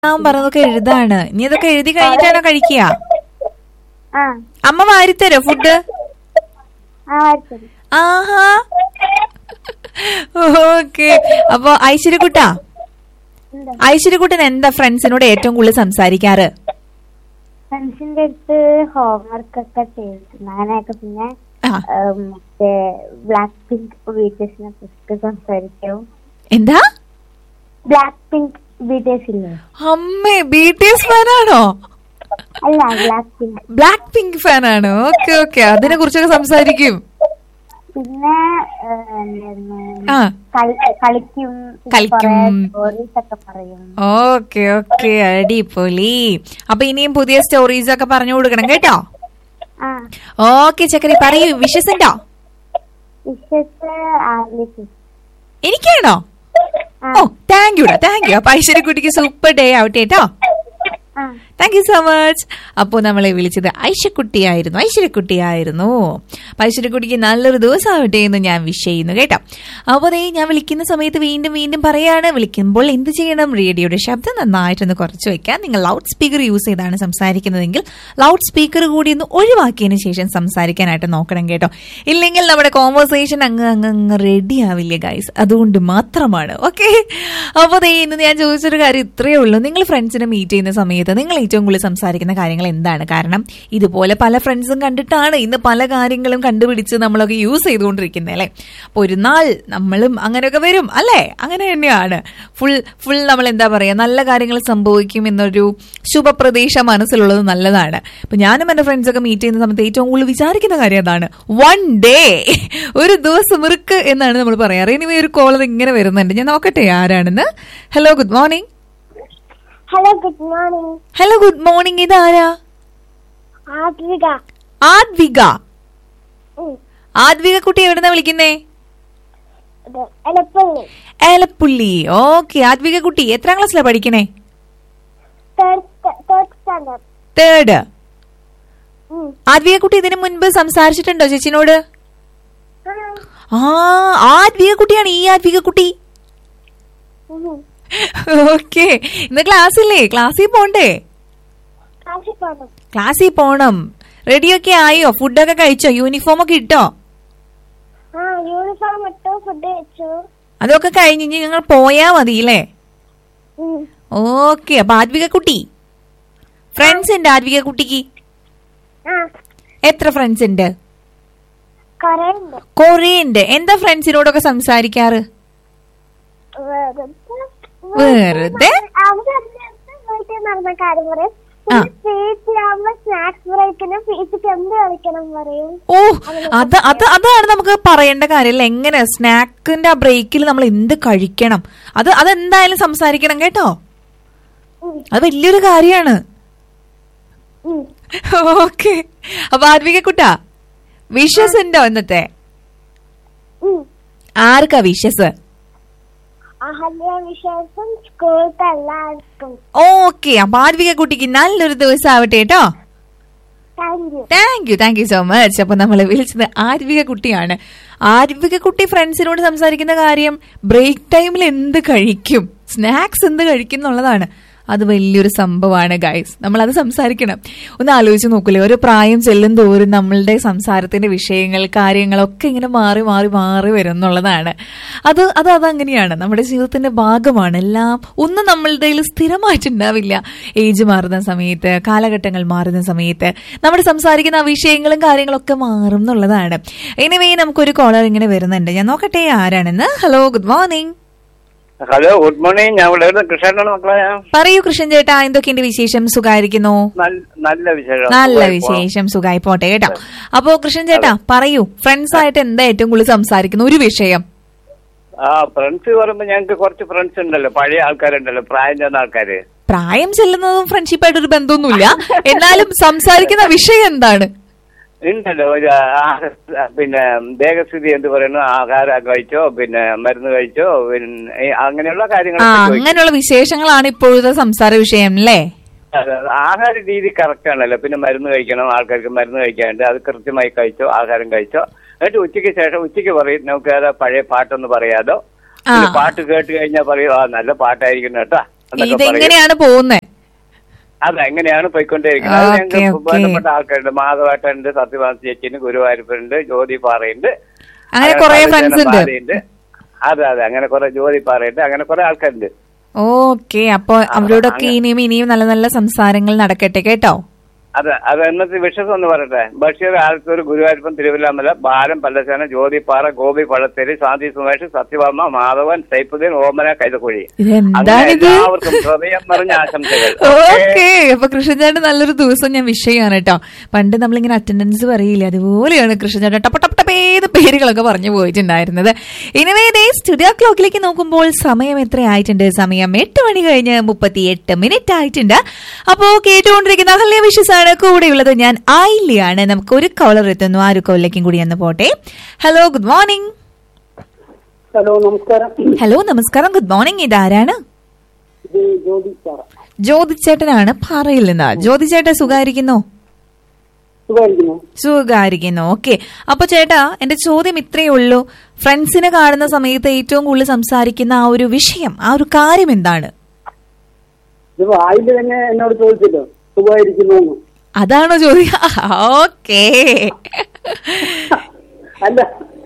ഞാൻ പറഞ്ഞതൊക്കെ എഴുതാണ് നീ അതൊക്കെ എഴുതി കഴിഞ്ഞിട്ടാണോ കഴിക്കുക ആ അമ്മ വാരിത്തരോ ഫുഡ് ആ ശരി ആഹാ ഓക്കെ അപ്പൊ ഐശ്വര്യക്കുട്ടാ എന്താ ഐശ്വര്യക്കുട്ടൻ എന്താ ഫ്രണ്ട്സിനോട് ഏറ്റവും കൂടുതൽ സംസാരിക്കാറ് ഫ്രണ്ട്സിന്റെ അടുത്ത് ഹോംവർക്ക് ഒക്കെ ചെയ്തിട്ടുണ്ട് അങ്ങനെയൊക്കെ പിന്നെ ആ, ഏം, മറ്റേ ബ്ലാക്ക് പിങ്ക് ബീറ്റേഴ്സിനെ കുറിച്ച് സംസാരിക്കും എന്താ ബ്ലാക്ക് പിങ്ക് ബീറ്റേഴ്സ് ഇല്ലേ അമ്മേ ബി ടി എസ് ഫാനാണോ അല്ല ബ്ലാക്ക് പിങ്ക് ബ്ലാക്ക് പിങ്ക് ഫാനാണോ ഓക്കെ ഓക്കെ അതിനെ കുറിച്ചൊക്കെ സംസാരിക്കും പിന്നെ ഏ, എന്തായിരുന്നു ആ കളി- കളിക്കും കളിക്കും. സ്റ്റോറീസ് ഒക്കെ പറയും ഓക്കെ ഓക്കെ അടിപൊളി അപ്പൊ ഇനിയും പുതിയ സ്റ്റോറീസ് ഒക്കെ പറഞ്ഞു കൊടുക്കണം കേട്ടോ ആ ഓക്കെ ചക്കരി പറയൂ വിഷസ് ഉണ്ടോ വിശ്വസ് ആഗ്രഹിച്ചു എനിക്കാണോ ആ ഓ താങ്ക് യുടാ താങ്ക് യു അപ്പൊ ഐശ്വര്യക്കുട്ടിക്ക് സൂപ്പർ ഡേ ആവട്ടെ കേട്ടോ ആ താങ്ക് യു സോ മച്ച് അപ്പോൾ നമ്മളെ വിളിച്ചത് ഐശ്വക്കുട്ടിയായിരുന്നു ഐശ്വര്യക്കുട്ടിയായിരുന്നു അപ്പൊ ഐശ്വര്യക്കുട്ടിക്ക് നല്ലൊരു ദിവസമാവട്ടെ എന്ന് ഞാൻ വിഷ് ചെയ്യുന്നു കേട്ടോ അപ്പോൾ ദേ ഞാൻ വിളിക്കുന്ന സമയത്ത് വീണ്ടും വീണ്ടും പറയാണ് വിളിക്കുമ്പോൾ എന്ത് ചെയ്യണം റേഡിയോയുടെ ശബ്ദം നന്നായിട്ടൊന്ന് കുറച്ച് വെക്കാൻ നിങ്ങൾ ലൗഡ് സ്പീക്കർ യൂസ് ചെയ്താണ് സംസാരിക്കുന്നതെങ്കിൽ ലൗഡ് സ്പീക്കർ കൂടി ഒന്ന് ഒഴിവാക്കിയതിന് ശേഷം സംസാരിക്കാനായിട്ട് നോക്കണം കേട്ടോ ഇല്ലെങ്കിൽ നമ്മുടെ കോൺവെർസേഷൻ അങ്ങ് അങ്ങ് അങ്ങ് റെഡി ആവില്ല ഗൈസ് അതുകൊണ്ട് മാത്രമാണ് ഓക്കെ അപ്പോൾ ദേ ഇന്ന് ഞാൻ ചോദിച്ചൊരു കാര്യം ഇത്രയേ ഉള്ളൂ നിങ്ങൾ ഫ്രണ്ട്സിനെ മീറ്റ് ചെയ്യുന്ന സമയത്ത് നിങ്ങൾ ഏറ്റവും കൂടുതൽ സംസാരിക്കുന്ന കാര്യങ്ങൾ എന്താണ് കാരണം ഇതുപോലെ പല ഫ്രണ്ട്സും കണ്ടിട്ടാണ് ഇന്ന് പല കാര്യങ്ങളും കണ്ടുപിടിച്ച് നമ്മളൊക്കെ യൂസ് ചെയ്തുകൊണ്ടിരിക്കുന്നത് അല്ലേ അപ്പോൾ ഒരു നാൾ നമ്മളും അങ്ങനെയൊക്കെ വരും അല്ലേ അങ്ങനെ തന്നെയാണ് ഫുൾ ഫുൾ നമ്മൾ എന്താ പറയുക നല്ല കാര്യങ്ങൾ സംഭവിക്കും എന്നൊരു ശുഭപ്രതീക്ഷ മനസ്സിലുള്ളത് നല്ലതാണ് അപ്പൊ ഞാനും എന്റെ ഫ്രണ്ട്സൊക്കെ മീറ്റ് ചെയ്യുന്ന സമയത്ത് ഏറ്റവും കൂടുതൽ വിചാരിക്കുന്ന കാര്യം അതാണ് വൺ ഡേ ഒരു ദിവസം ഇറുക്ക് എന്നാണ് നമ്മൾ പറയാറ് ഇനി ഒരു കോളർ ഇങ്ങനെ വരുന്നുണ്ട് ഞാൻ നോക്കട്ടെ ആരാണെന്ന് hello good morning hello good morning hello good morning ഇതാരാ ആദ്വിക ആദ്വിക ആദ്വിക കുട്ടി എവിടുന്നാ വിളിക്കുന്നേ എലപ്പള്ളി ഏലപ്പുള്ളി ഓക്കെ ആദ്വിക കുട്ടി എത്രാം ക്ലാസ്സിലാ പഠിക്കണേ തേർഡ് സ്റ്റാൻഡേർഡ് തേർഡ് ആദ്വിക കുട്ടി ഇതിനു മുൻപ് സംസാരിച്ചിട്ടുണ്ടോ ചേച്ചിനോട് ആ ആദ്വിക കുട്ടിയാണ് ഈ ആദ്വിക കുട്ടി ഓക്കെ ഇന്ന് ക്ലാസ് ഇല്ലേ ക്ലാസ്സിൽ പോണ്ടേ ക്ലാസ്സിൽ പോകണം ക്ലാസ്സിൽ പോണം റെഡിയൊക്കെ ആയോ ഫുഡൊക്കെ കഴിച്ചോ യൂണിഫോം ഒക്കെ ഇട്ടോ ആ യൂണിഫോം ഇട്ടു ഫുഡ് കഴിച്ചു അതൊക്കെ കഴിഞ്ഞ് ഇനി ഞങ്ങൾ പോയാ മതി അല്ലേ ഉം. ഓക്കെ അപ്പൊ ആദ്വിക കുട്ടി ഫ്രണ്ട്സ് ഉണ്ട് ആദ്വിക കുട്ടിക്ക് ആ എത്ര ഫ്രണ്ട്സ് ഉണ്ട് കൊറേ ഉണ്ട് കൊറേ ഉണ്ട് എന്താ ഫ്രണ്ട്സിനോടൊക്കെ സംസാരിക്കാറ് വെറുതെ വെറുതെ? അവിടെ വീട്ടിൽ നടന്ന കാര്യം പറയും ആ. വീട്ടിലാവുമ്പോ സ്നാക്സ് ബ്രേക്കിന് ഫീസിക്ക് എന്ത് കളിക്കണം പറയും ഓ അത് അത് അതാണ് നമുക്ക് പറയേണ്ട കാര്യമല്ല എങ്ങനെ സ്നാക്കിന്റെ ആ ബ്രേക്കിൽ നമ്മൾ എന്ത് കഴിക്കണം അത് അതെന്തായാലും സംസാരിക്കണം കേട്ടോ ഉം. അത് വലിയൊരു കാര്യമാണ് ഉം. ഓക്കെ അപ്പൊ ആദ്വിക കുട്ടാ വിഷസ് ഉണ്ടോ ഇന്നത്തെ ഉം. ആർക്കാ വിഷസ് അഹല്യ വിശേഷം സ്കൂളത്തെ എല്ലാവർക്കും ഓക്കെ അപ്പൊ ആദ്വിക കുട്ടിക്ക് നല്ലൊരു ദിവസം ആവട്ടെ കേട്ടോ thank you thank you thank you so much അപ്പൊ നമ്മൾ വിളിച്ചത് ആര്വിക കുട്ടിയാണ് ആര്വിക കുട്ടി ഫ്രണ്ട്സിനോട് സംസാരിക്കുന്ന കാര്യം ബ്രേക്ക് ടൈമിൽ എന്ത് കഴിക്കും സ്നാക്സ് എന്ത് കഴിക്കും എന്നുള്ളതാണ് അത് വലിയൊരു സംഭവമാണ് ഗൈസ് നമ്മൾ അത് സംസാരിക്കണം ഒന്ന് ആലോചിച്ച് നോക്കില്ലേ ഓരോ പ്രായം ചെല്ലും തോറും നമ്മളുടെ സംസാരത്തിന്റെ വിഷയങ്ങൾ കാര്യങ്ങളൊക്കെ ഇങ്ങനെ മാറി മാറി മാറി വരും എന്നുള്ളതാണ് അത് അത് അതങ്ങനെയാണ് നമ്മുടെ ജീവിതത്തിന്റെ ഭാഗമാണ് എല്ലാം ഒന്നും നമ്മളുടെ കയ്യിൽ സ്ഥിരമായിട്ടുണ്ടാവില്ല ഏജ് മാറുന്ന സമയത്ത് കാലഘട്ടങ്ങൾ മാറുന്ന സമയത്ത് നമ്മുടെ സംസാരിക്കുന്ന ആ വിഷയങ്ങളും കാര്യങ്ങളൊക്കെ മാറും എന്നുള്ളതാണ് എനിവേ നമുക്കൊരു കോളർ ഇങ്ങനെ വരുന്നുണ്ട് ഞാൻ നോക്കട്ടെ ആരാണെന്ന് hello good morning hello good morning ഞാൻ ഇവിടെ കൃഷ്ണനാണ് മക്കളെ പറയൂ കൃഷ്ണൻ ചേട്ടാ എന്തൊക്കെയുണ്ട് വിശേഷം സുഖായിരിക്കുന്നു നല്ല- നല്ല വിശേഷം നല്ല സുഖമായി പോണം. വിശേഷം സുഖായി പോട്ടെ കേട്ടോ അപ്പോ കൃഷ്ണൻ ചേട്ടാ പറയൂ ഫ്രണ്ട്സ് ആയിട്ട് എന്താ ഏറ്റവും കൂടുതൽ സംസാരിക്കുന്ന ഒരു വിഷയം ആ ഫ്രണ്ട്സ് പറയുമ്പോ ഞങ്ങൾക്ക് കുറച്ച് ഫ്രണ്ട്സ് ഉണ്ടല്ലോ പഴയ ആൾക്കാരുണ്ടല്ലോ പ്രായം ചെന്ന ആൾക്കാര് പ്രായം ചെല്ലുന്നതും ഫ്രണ്ട്ഷിപ്പായിട്ട് ഒരു ബന്ധമൊന്നുമില്ല എന്നാലും സംസാരിക്കുന്ന വിഷയം എന്താണ് ഉണ്ടല്ലോ ഒരു ആ- പിന്നെ ദേഹസ്ഥിതി എന്ത് പറയുന്നു ആഹാരം കഴിച്ചോ പിന്നെ മരുന്ന് കഴിച്ചോ പിന്നെ ഈ അങ്ങനെയുള്ള ആ കാര്യങ്ങളൊക്കെ ചോദിക്കും. അങ്ങനെയുള്ള വിശേഷങ്ങളാണ് ഇപ്പോഴത്തെ സംസാര വിഷയം അല്ലേ അതെ, അതെ. ആഹാര രീതി കറക്റ്റ് ആണല്ലോ പിന്നെ മരുന്ന് കഴിക്കണം ആൾക്കാർക്ക് മരുന്ന് കഴിക്കാനുണ്ട് അത് കൃത്യമായി കഴിച്ചോ ആഹാരം കഴിച്ചോ എന്നിട്ട് ഉച്ചയ്ക്ക് ശേഷം ഉച്ചയ്ക്ക് പറയും നമുക്ക് ഏതാ പഴയ പാട്ടൊന്ന് പറയാതോ ആ. പിന്നെ പാട്ട് കേട്ട് കഴിഞ്ഞാൽ പറയും ആ നല്ല പാട്ടായിരിക്കും കേട്ടോ എന്നൊക്കെ പറയും ഇതെങ്ങനെയാണ് പോകുന്നത് അതെ എങ്ങനെയാണ് പോയിക്കൊണ്ടേയിരിക്കുന്നത് അത് ഓക്കേ, ഞങ്ങൾക്ക് ഓക്കേ. ബന്ധപ്പെട്ട ആൾക്കാരുണ്ട് മാധവേട്ടനുണ്ട് സത്യവാൻ ചേച്ചിന് ഗുരുവായൂരപ്പനുണ്ട് ജ്യോതി പാറയുണ്ട് അങ്ങനെ കുറേ friends ഉണ്ട്. ബാലയുണ്ട്. അതെ അതെ അങ്ങനെ കുറെ ജ്യോതി പാറയുണ്ട് അങ്ങനെ കുറെ ആൾക്കാരുണ്ട് ഓക്കെ അപ്പൊ അവരോടൊക്കെ അങ്ങനെ- ഇനിയും ഇനിയും നല്ല നല്ല സംസാരങ്ങൾ നടക്കട്ടെ കേട്ടോ അതെ അത് എന്നത്തെ വിശ്വസം എന്ന് പറയട്ടെ ബഷീർ ആലത്തൂർ ഗുരുവായൂരപ്പൻ തിരുവല്ലാമല ബാലൻ പല്ലശാന ജ്യോതിപ്പാറ ഗോപി പഴത്തേരി ശാന്തി സുമേഷ് സത്യഭാമ മാധവൻ സൈഫുദ്ദീൻ ഓമന കൈതക്കുഴി അങ്ങനെ ഇതെന്താണിത് എല്ലാവർക്കും ഹൃദയം നിറഞ്ഞ ആശംസകൾ ഓക്കെ അപ്പൊ കൃഷ്ണചേട്ടൻ നല്ലൊരു ദിവസം ഞാൻ വിഷ് ചെയ്യാണ് കേട്ടോ പണ്ട് നമ്മളിങ്ങനെ അറ്റൻഡൻസ് പറയില്ലേ അതുപോലെയാണ് കൃഷ്ണചേട്ടൻ ടപ്പ ടപ്പ ടപ്പ ഏത് പേരുകളൊക്കെ പറഞ്ഞു പോയിട്ടുണ്ടായിരുന്നത് ഇനിവേ ദേ സ്റ്റുഡിയോ ക്ലോക്കിലേക്ക് നോക്കുമ്പോൾ സമയം എത്ര ആയിട്ടുണ്ട് സമയം എട്ട് മണി കഴിഞ്ഞ് മുപ്പത്തി എട്ട് മിനിറ്റ് ആയിട്ടുണ്ട് അപ്പോ കേട്ടുകൊണ്ടിരിക്കുന്ന അഹല്യ വിഷസാണ് കൂടെയുള്ളത് ഞാൻ ആയില്യാണ് നമുക്ക് ഒരു കോളർ എത്തുന്നു ആ ഒരു കോളിലേക്കും കൂടി ഒന്ന് പോട്ടെ ഹലോ ഗുഡ് മോർണിംഗ് ഹലോ നമസ്കാരം ഹലോ നമസ്കാരം ഗുഡ് മോർണിംഗ് ഇതാരാണ് ഇത് ജ്യോതി സാറ ജ്യോതിച്ചേട്ടനാണ് പാറയിൽ നിന്ന് ജ്യോതിച്ചേട്ടൻ സുഖായിരിക്കുന്നോ സുഖമായിരിക്കുന്നു സുഖായിരിക്കുന്നു ഓക്കെ അപ്പൊ ചേട്ടാ എന്റെ ചോദ്യം ഇത്രയേ ഉള്ളൂ ഫ്രണ്ട്സിനെ കാണുന്ന സമയത്ത് ഏറ്റവും കൂടുതൽ സംസാരിക്കുന്ന ആ ഒരു വിഷയം ആ ഒരു കാര്യം എന്താണ് ഇത് ആയില് തന്നെ എന്നോട് ചോദിച്ചല്ലോ സുഖമായിരിക്കുന്നു എന്ന് അതാണോ ചോദ്യം ഓക്കേ അല്ല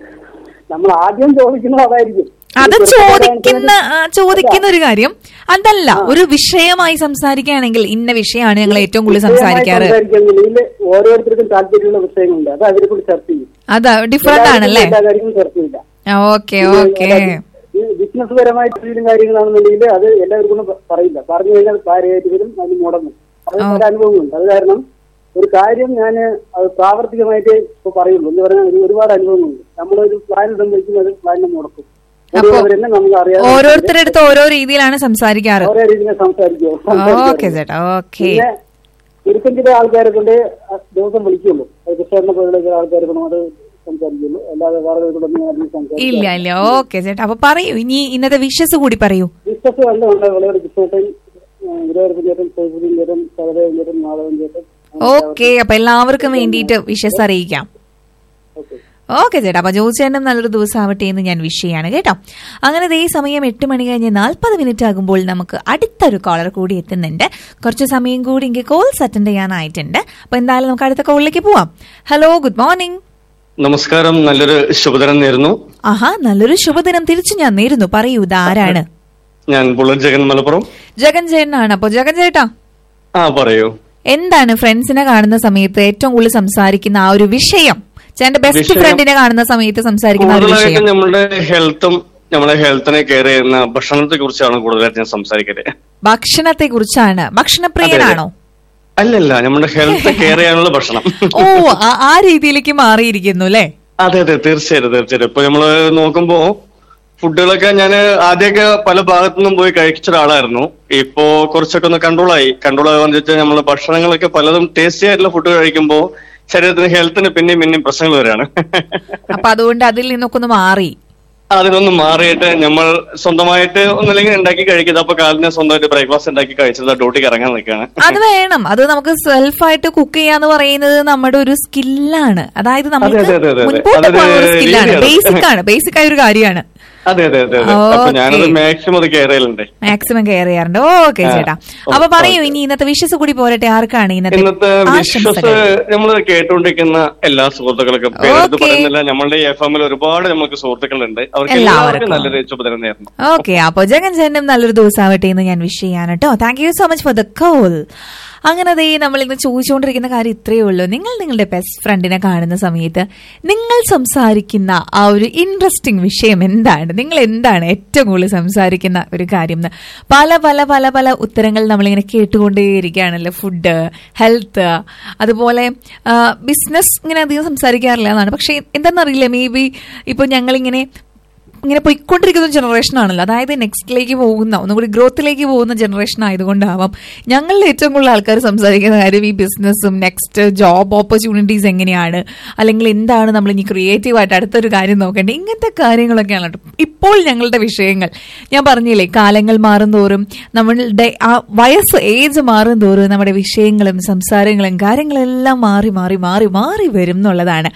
നമ്മൾ ആദ്യം ചോദിക്കുന്നത് അതായിരിക്കും അത് ഈ ചോദിക്കുന്ന ആ, ചോദിക്കുന്ന അല്ല, ഒരു കാര്യം അതല്ല ഒരു വിഷയമായി സംസാരിക്കുകയാണെങ്കിൽ ഇന്ന വിഷയമാണ് ഞങ്ങൾ ഏറ്റവും കൂടുതൽ വിഷയമായി സംസാരിക്കാറ് സംസാരിക്കുകയാണെങ്കിൽ ഇതില് ഓരോരുത്തർക്കും താല്പര്യമുള്ള വിഷയങ്ങളുണ്ട് അത് അവരെ കൂടി ചർച്ച ചെയ്യും അതാ ഡിഫറെന്റ് ആണല്ലേ എല്ലാ കാര്യങ്ങളും ചർച്ച ചെയ്യില്ല ഓക്കെ ഓക്കെ ബിസിനസ് പരമായിട്ട് എന്തെങ്കിലും കാര്യങ്ങളാണെന്നുണ്ടെങ്കിൽ അത് എല്ലാവർക്കും ഒന്നും പ- പറയില്ല പറഞ്ഞു കഴിഞ്ഞാൽ കാര്യമായിട്ട് വരും അതിന് മുടങ്ങും അത് ഓ. പല അനുഭവങ്ങളുണ്ട് അത് കാരണം ഒരു കാര്യം ഞാൻ അത് പ്രാവർത്തികമായിട്ട് ഇപ്പൊ പറയുള്ളൂ എന്ന് പറഞ്ഞാൽ ഒരു- ഒരുപാട് അനുഭവങ്ങളുണ്ട് നമ്മളൊരു പ്ലാൻ സംഭവിക്കും അത് പ്ലാനിനെ മുടക്കും അപ്പൊ തന്നെ നമുക്ക് അറിയാം ഓരോരുത്തരുടെ അടുത്ത് ഓരോ രീതിയിലാണ് സംസാരിക്കാറ് ഓരോ രീതിയിൽ സംസാരിക്കും ഓക്കെ ചേട്ടാ ഓക്കെ പിന്നെ ചുരുക്കം ചില ആൾക്കാരെ കൊണ്ട് ദിവസം വിളിക്കുള്ളൂ അത് കൃഷ്ണനെ പോലുള്ള ചില ആൾക്കാരെ കൊണ്ട് അത് സംസാരിക്കുള്ളൂ അല്ലാതെ വേറെ കൊണ്ടൊന്നും ആരും ഇല്ല സംസാരിക്കില്ല ഇല്ല ഓക്കെ ചേട്ടാ അപ്പൊ പറയൂ ഇനി ഇന്നത്തെ വിഷസ് കൂടി പറയൂ വിശ്വസ് കണ്ട് ഉണ്ട് വളരെ കൃഷ്ണേട്ടൻ ഗുരുവായൂരപ്പൻ ചേട്ടൻ സൈഫുദ്ദീൻ ചേട്ടൻ സഹദേവൻ ചേട്ടൻ മാധവൻ ചേട്ടൻ ഓക്കെ അപ്പൊ എല്ലാവർക്കും വേണ്ടിയിട്ട് വിഷസ് അറിയിക്കാം ഓക്കെ ഓക്കെ ചേട്ടാ അപ്പൊ ജോസേട്ടനും നല്ലൊരു ദിവസം ആവട്ടെ എന്ന് ഞാൻ വിഷ് ചെയ്യാണ് കേട്ടോ അങ്ങനെ ദേ സമയം എട്ട് മണി കഴിഞ്ഞ് നാൽപ്പത് മിനിറ്റ് ആകുമ്പോൾ നമുക്ക് അടുത്തൊരു കോളർ കൂടി എത്തുന്നുണ്ട് കുറച്ച് സമയം കൂടി എനിക്ക് കോൾസ് അറ്റൻഡ് ചെയ്യാനായിട്ടുണ്ട് അപ്പൊ എന്തായാലും നമുക്ക് അടുത്ത കോളിലേക്ക് പോവാം ഹലോ ഗുഡ് മോർണിംഗ് നമസ്കാരം നല്ലൊരു ശുഭദിനം നേരുന്നു ആഹാ നല്ലൊരു ശുഭദിനം തിരിച്ചു ഞാൻ നേരുന്നു പറയൂ ഇതാരാണ് ഞാൻ ബുള്ളറ്റ് ജഗൻ മലപ്പുറം ജഗൻ ചേട്ടനാണ് അപ്പൊ ജഗൻ ചേട്ടാ ആ പറയൂ എന്താണ് ഫ്രണ്ട്സിനെ കാണുന്ന സമയത്ത് ഏറ്റവും കൂടുതൽ സംസാരിക്കുന്ന ആ ഒരു വിഷയം ചേട്ടന്റെ ബെസ്റ്റ് വിഷയം- ഫ്രണ്ടിനെ കാണുന്ന സമയത്ത് സംസാരിക്കുന്ന ആ ഒരു കൂടുതലായിട്ട് വിഷയം നമ്മളുടെ ഹെൽത്തും നമ്മളെ ഹെൽത്തിനെ കെയർ ചെയ്യുന്ന ഭക്ഷണത്തെ കുറിച്ചാണ് കൂടുതലായിട്ട് ഞാൻ സംസാരിക്കല് ഭക്ഷണത്തെ കുറിച്ചാണ് ഭക്ഷണപ്രിയനാണോ അല്ലല്ല നമ്മുടെ ഹെൽത്ത് കെയർ ചെയ്യാനുള്ള ഭക്ഷണം ഓ ആ- ആ രീതിയിലേക്ക് മാറിയിരിക്കുന്നു അല്ലേ അതെ അതെ തീർച്ചയായിട്ടും തീർച്ചയായിട്ടും ഇപ്പൊ നമ്മള് നോക്കുമ്പോ ഫുഡുകളൊക്കെ ഞാൻ ആദ്യമൊക്കെ പല ഭാഗത്തുനിന്നും പോയി കഴിച്ച ഒരാളായിരുന്നു ഇപ്പോ കുറച്ചൊക്കെ ഒന്ന് കൺട്രോൾ ആയി കൺട്രോൾ ആകാന്ന് വെച്ചാൽ നമ്മള് ഭക്ഷണങ്ങളൊക്കെ പലതും ടേസ്റ്റി ആയിട്ടുള്ള ഫുഡ് കഴിക്കുമ്പോൾ ശരീരത്തിന് ഹെൽത്തിന് പിന്നെയും പിന്നെയും പ്രശ്നങ്ങൾ വരികയാണ് അപ്പൊ അതുകൊണ്ട് അതിൽ നിന്നൊക്കെ ഒന്ന് മാറി അതിനൊന്ന് മാറിയിട്ട് നമ്മൾ സ്വന്തമായിട്ട് ഒന്നല്ലെങ്കിൽ ഉണ്ടാക്കി കഴിക്കുന്നത് അപ്പൊ കാലിന് സ്വന്തമായിട്ട് ബ്രേക്ക്ഫാസ്റ്റ് ഉണ്ടാക്കി കഴിച്ചത് ഡ്യൂട്ടിക്ക് ഇറങ്ങാൻ നിൽക്കുകയാണ് അത് വേണം അത് നമുക്ക് സെൽഫായിട്ട് കുക്ക് ചെയ്യാന്ന് പറയുന്നത് നമ്മുടെ ഒരു സ്കില്ലാണ് അതായത് നമുക്ക് അതെ, അതെ, അതെ, അതെ. മുൻപോട്ട് അതൊരു പോകുന്ന ഒരു സ്കില്ലാണ് രീതിയാണ്. ബേസിക് ആണ് ബേസിക് ആയ ഒരു കാര്യമാണ് അതെ അതെ അതെ അതെ അപ്പൊ Okay. ഞാനത് മാക്സിമം അത് കെയർ ചെയ്യലുണ്ട് മാക്സിമം കെയർ ചെയ്യാറുണ്ട് ഓക്കെ ആ. ചേട്ടാ ഓ, അപ്പൊ പറയൂ ഓക്കെ. ഇനി ഇന്നത്തെ വിഷസ് കൂടി പോരട്ടെ ആർക്കാണ് ഇന്നത്തെ ഇന്നത്തെ വിശ്വസ് ആശംസകൾ നമ്മൾ കേട്ടുകൊണ്ടിരിക്കുന്ന എല്ലാ സുഹൃത്തുക്കൾക്കും പേരെടുത്ത് Okay. പറയുന്നില്ല നമ്മളുടെ എഫ് എമ്മിൽ ഒരുപാട് നമുക്ക് സുഹൃത്തുക്കളുണ്ട് അവർക്ക് എല്ലാവർക്കും. എല്ലാവർക്കും നല്ലൊരു ശുഭദിനം നേരുന്നു ഓക്കെ അപ്പൊ ജഗൻ ചേട്ടനും നല്ലൊരു ദിവസം ആവട്ടെ എന്ന് ഞാൻ വിഷ് ചെയ്യാണ് കേട്ടോ thank you so much for the call അങ്ങനെ ദേ നമ്മൾ ഇന്ന് ചോദിച്ചുകൊണ്ടിരിക്കുന്ന കാര്യം ഇത്രയേ ഉള്ളൂ നിങ്ങൾ നിങ്ങളുടെ ബെസ്റ്റ് ഫ്രണ്ടിനെ കാണുന്ന സമയത്ത് നിങ്ങൾ സംസാരിക്കുന്ന ആ ഒരു ഇൻട്രസ്റ്റിംഗ് വിഷയം എന്താണ് നിങ്ങൾ എന്താണ് ഏറ്റവും കൂടുതൽ സംസാരിക്കുന്ന ഒരു കാര്യം എന്ന് പല പല പല പല ഉത്തരങ്ങൾ നമ്മളിങ്ങനെ കേട്ടുകൊണ്ടേയിരിക്കുകയാണല്ലോ ഫുഡ് ഹെൽത്ത് അതുപോലെ ബിസിനസ് ഇങ്ങനെ അധികം സംസാരിക്കാറില്ല എന്നാണ് പക്ഷേ എന്താണെന്നറിയില്ല മേ ബി ഇപ്പോൾ ഞങ്ങളിങ്ങനെ ഇങ്ങനെ പോയിക്കൊണ്ടിരിക്കുന്ന ജനറേഷൻ ആണല്ലോ അതായത് നെക്സ്റ്റിലേക്ക് പോകുന്ന ഒന്നുകൂടി ഗ്രോത്തിലേക്ക് പോകുന്ന ജനറേഷൻ ആയതുകൊണ്ടാവാം ഞങ്ങളിൽ ഏറ്റവും കൂടുതൽ ആൾക്കാർ സംസാരിക്കുന്ന കാര്യം ഈ ബിസിനസ്സും നെക്സ്റ്റ് ജോബ് ഓപ്പർച്യൂണിറ്റീസ് എങ്ങനെയാണ് അല്ലെങ്കിൽ എന്താണ് നമ്മൾ ഇനി ക്രിയേറ്റീവായിട്ട് അടുത്തൊരു കാര്യം നോക്കേണ്ടത് ഇങ്ങനത്തെ കാര്യങ്ങളൊക്കെയാണ് കേട്ടോ ഇപ്പോൾ ഞങ്ങളുടെ വിഷയങ്ങൾ ഞാൻ പറഞ്ഞില്ലേ കാലങ്ങൾ മാറും തോറും നമ്മളുടെ ആ വയസ്സ് ഏജ് മാറും തോറും നമ്മുടെ വിഷയങ്ങളും സംസാരങ്ങളും കാര്യങ്ങളെല്ലാം മാറി മാറി മാറി മാറി വരും എന്നുള്ളതാണ്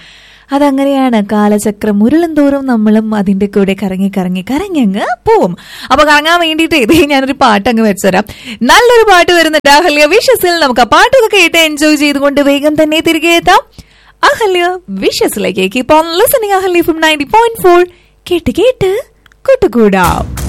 അതങ്ങനെയാണ് കാലചക്രം ഉരുളും തോറും നമ്മളും അതിന്റെ കൂടെ കറങ്ങി കറങ്ങി കറങ്ങി അങ്ങ് പോവും അപ്പൊ കറങ്ങാൻ വേണ്ടിയിട്ട് ഇതേ ഞാനൊരു പാട്ട് അങ്ങ് വെച്ചുതരാം നല്ലൊരു പാട്ട് വരുന്നുണ്ട് അഹല്യ വിഷസിൽ നമുക്ക് ആ പാട്ടൊക്കെ കേട്ട് എൻജോയ് ചെയ്തുകൊണ്ട് വേഗം തന്നെ തിരികെ എത്താം അഹല്യ വിഷസിലേക്ക് keep on listening Ahalya from ninety point four കേട്ട് കേട്ട് കൂട്ടുകൂടാം